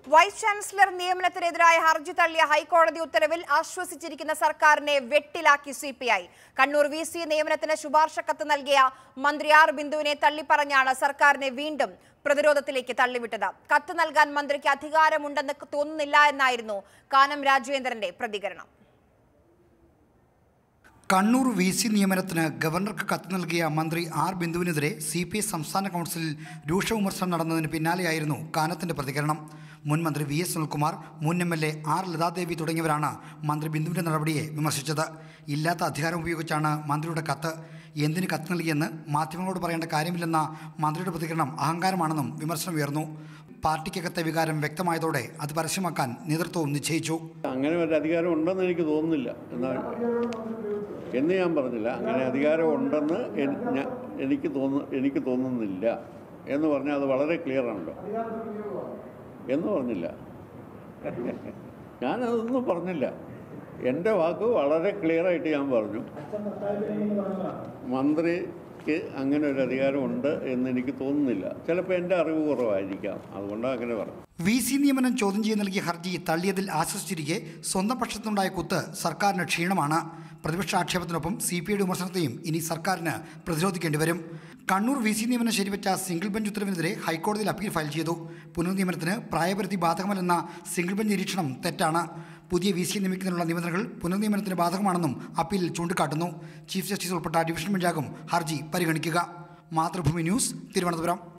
vice chancellor നിയമനത്തിനെതിരായ ഹർജി തള്ളിയ ഹൈക്കോടതി ഉത്തരവിൽ ആശ്വസിച്ചിരിക്കുന്ന സർക്കാരിനെ വെട്ടിലാക്കി C P I Kannur V C നിയമനത്തിന് ശുപാർശ കത്ത് നൽകിയ മന്ത്രി ആർ ബിന്ദുവിനെ തള്ളിപ്പറഞ്ഞാണ് സർക്കാരിനെ വീണ്ടും പ്രതിരോധത്തിലേക്ക് തള്ളിവിട്ടത് കത്ത് നൽകാൻ മന്ത്രിക്ക് അധികാരമുണ്ടെന്ന് തോന്നുന്നില്ല എന്നായിരുന്നു കാനം രാജേന്ദ്രന്റെ പ്രതികരണം കണ്ണൂർ വി സി നിയമനത്തിന് ഗവർണർക്ക് കത്ത് നൽകിയ മന്ത്രി ആർ ബിന്ദുവിനെതിരെ സി പി ഐ സംസ്ഥാന കൗൺസിലിൽ രൂക്ഷ വിമർശനം നടന്നതിന് പിന്നാലെയായിരുന്നു കാനത്തിന്റെ പ്രതികരണം മുൻ മന്ത്രി വി എസ് സുനിൽകുമാർ മുൻ M L A R Lathadevi തുടങ്ങിയവരാണ് മന്ത്രി ബിന്ദുവിന്റെ നടപടിയെ വിമർശിച്ചത് ഇല്ലാത്ത അധികാരം ഉപയോഗിച്ചാണ് മന്ത്രിയുടെ കത്ത് എന്തിന് കത്ത് നൽകിയെന്ന് മാധ്യമങ്ങളോട് പറയേണ്ട കാര്യമില്ലെന്ന മന്ത്രിയുടെ പ്രതികരണം അഹങ്കാരമാണെന്നും വിമർശനം ഉയർന്നു പാർട്ടിക്കകത്തെ വികാരം വ്യക്തമായതോടെ അത് പരസ്യമാക്കാൻ നേതൃത്വവും നിശ്ചയിച്ചു അങ്ങനെ ഒരു അധികാരം ഉണ്ടെന്ന് എനിക്ക് തോന്നുന്നില്ല എന്നാൽ എന്ന് ഞാൻ പറഞ്ഞില്ല അങ്ങനെ അധികാരം ഉണ്ടെന്ന് എൻ- ഞാ- എനിക്ക് തോന്നു എനിക്ക് തോന്നുന്നില്ല എന്ന് പറഞ്ഞാൽ അത് വളരെ ക്ലിയർ ആണല്ലോ എന്ന് പറഞ്ഞില്ല ഞാനതൊന്നും പറഞ്ഞില്ല എൻ്റെ വാക്ക് വളരെ ക്ലിയർ ആയിട്ട് ഞാൻ പറഞ്ഞു മന്ത്രിക്ക് അങ്ങനെ ഒരു അധികാരമുണ്ട് എന്ന് എനിക്ക് തോന്നുന്നില്ല ചിലപ്പോൾ എൻ്റെ അറിവ് കുറവായിരിക്കാം അതുകൊണ്ടാണ് അങ്ങനെ പറഞ്ഞു വി സി നിയമനം ചോദ്യം ചെയ്ത് നൽകിയ ഹർജി തള്ളിയതിൽ ആശ്വസിച്ചിരിക്കെ സ്വന്തം പക്ഷത്തുനിന്നുണ്ടായ കുത്ത് സർക്കാരിന് ക്ഷീണമാണ് പ്രതിപക്ഷ ആക്ഷേപത്തിനൊപ്പം സി പി ഐയുടെ വിമർശനത്തെയും ഇനി സർക്കാരിന് പ്രതിരോധിക്കേണ്ടി വരും കണ്ണൂർ വി സി നിയമനം ശരിവെച്ച സിംഗിൾ ബെഞ്ച് ഉത്തരവിനെതിരെ ഹൈക്കോടതിയിൽ അപ്പീൽ ഫയൽ ചെയ്തു പുനർനിയമനത്തിന് പ്രായപരിധി ബാധകമല്ലെന്ന സിംഗിൾ ബെഞ്ച് നിരീക്ഷണം തെറ്റാണ് പുതിയ വി സി നിയമിക്കുന്നതിനുള്ള നിബന്ധനകൾ പുനർനിയമനത്തിന് ബാധകമാണെന്നും അപ്പീലിൽ ചൂണ്ടിക്കാട്ടുന്നു ചീഫ് ജസ്റ്റിസ് ഉൾപ്പെട്ട ഡിവിഷൻ ബെഞ്ചാകും ഹർജി പരിഗണിക്കുക മാതൃഭൂമി ന്യൂസ് തിരുവനന്തപുരം